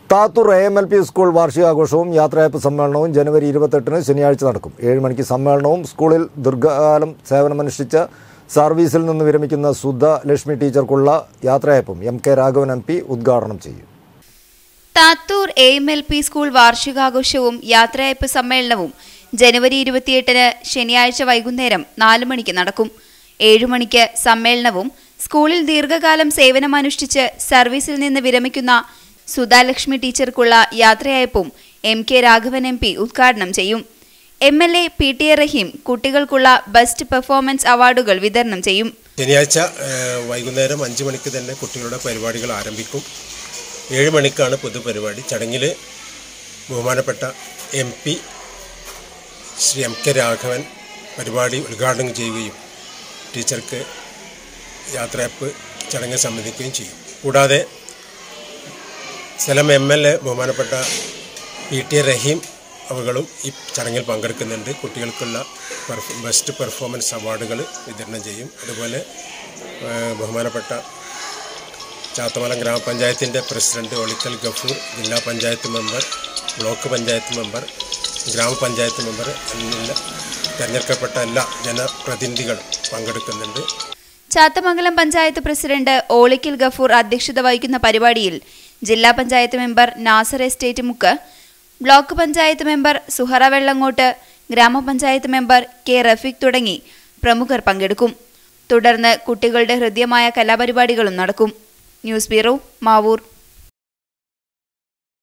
Thathoor A M L P school വാർഷികാഘോഷവും യാത്രയയപ്പ് സമ്മേളനവും ജനുവരി ഇരുപത്തെട്ടിന് ശനിയാഴ്ച നടക്കും ഏഴ് മണിക്ക് സമ്മേളനവും സ്കൂളിൽ ദീർഘകാലം സേവനമനുഷ്ഠിച്ച് സർവീസിൽ നിന്ന് വിരമിക്കുന്ന സുധ ലക്ഷ്മി ടീച്ചർക്കുള്ള യാത്രയയപ്പും M K Raghavan M P ഉദ്ഘാടനം ചെയ്യും Thathoor A M L P school വാർഷികാഘോഷവും യാത്രയയപ്പ് സമ്മേളനവും ജനുവരി ഇരുപത്തിയെട്ടിന് ശനിയാഴ്ച വൈകുന്നേരം നാല് മണിക്ക് നടക്കും ഏഴു മണിക്ക് സമ്മേളനവും സ്കൂളിൽ ദീർഘകാലം സേവനമനുഷ്ഠിച്ച് സർവീസിൽ നിന്ന് വിരമിക്കുന്ന സുധാലക്ഷ്മി ടീച്ചർക്കുള്ള യാത്രയയപ്പും M K Raghavan M P ഉദ്ഘാടനം ചെയ്യും M L A P T A Rahim കുട്ടികൾക്കുള്ള ബെസ്റ്റ് പെർഫോമൻസ് അവാർഡുകൾ വിതരണം ചെയ്യും ശനിയാഴ്ച ഏഹ്, വൈകുന്നേരം അഞ്ച് മണിക്ക് തന്നെ കുട്ടികളുടെ പരിപാടികൾ ആരംഭിക്കും ഏഴ് മണിക്കാണ് പൊതുപരിപാടി ചടങ്ങിൽ ബഹുമാനപ്പെട്ട M P Shri M K Raghavan പരിപാടി ഉദ്ഘാടനം ചെയ്യുകയും ടീച്ചർക്ക് യാത്രയപ്പ് ചടങ്ങിൽ സംബന്ധിക്കുകയും ചെയ്യും കൂടാതെ സ്ഥലം എം എൽ എ ബഹുമാനപ്പെട്ട പി ടി എ റഹീം അവകളും ഈ ചടങ്ങിൽ പങ്കെടുക്കുന്നുണ്ട് കുട്ടികൾക്കുള്ള പെർഫോ ബെസ്റ്റ് പെർഫോമൻസ് അവാർഡുകൾ വിതരണം ചെയ്യും അതുപോലെ ഏഹ്, ബഹുമാനപ്പെട്ട ചാത്തമലം ഗ്രാമപഞ്ചായത്തിൻ്റെ പ്രസിഡന്റ് ഒളിക്കൽ ഗഫൂർ ജില്ലാ panchayat member block panchayat member ഗ്രാമപഞ്ചായത്ത് മെമ്പർ എന്നില്ല തിരഞ്ഞെടുക്കപ്പെട്ട എല്ലാ ജനപ്രതിനിധികളും പങ്കെടുക്കുന്നുണ്ട് ചാത്തമംഗലം പഞ്ചായത്ത് പ്രസിഡന്റ് ഓളിക്കിൽ ഗഫൂർ അധ്യക്ഷത വഹിക്കുന്ന പരിപാടിയിൽ ജില്ലാ panchayat member Nasar estate Mukku block panchayat member Suhara Vellangott ഗ്രാമപഞ്ചായത്ത് മെമ്പർ കെ റഫീഖ് തുടങ്ങി പ്രമുഖർ പങ്കെടുക്കും തുടർന്ന് കുട്ടികളുടെ ഹൃദ്യമായ കലാപരിപാടികളും നടക്കും ന്യൂസ് ബ്യൂറോ മാവൂർ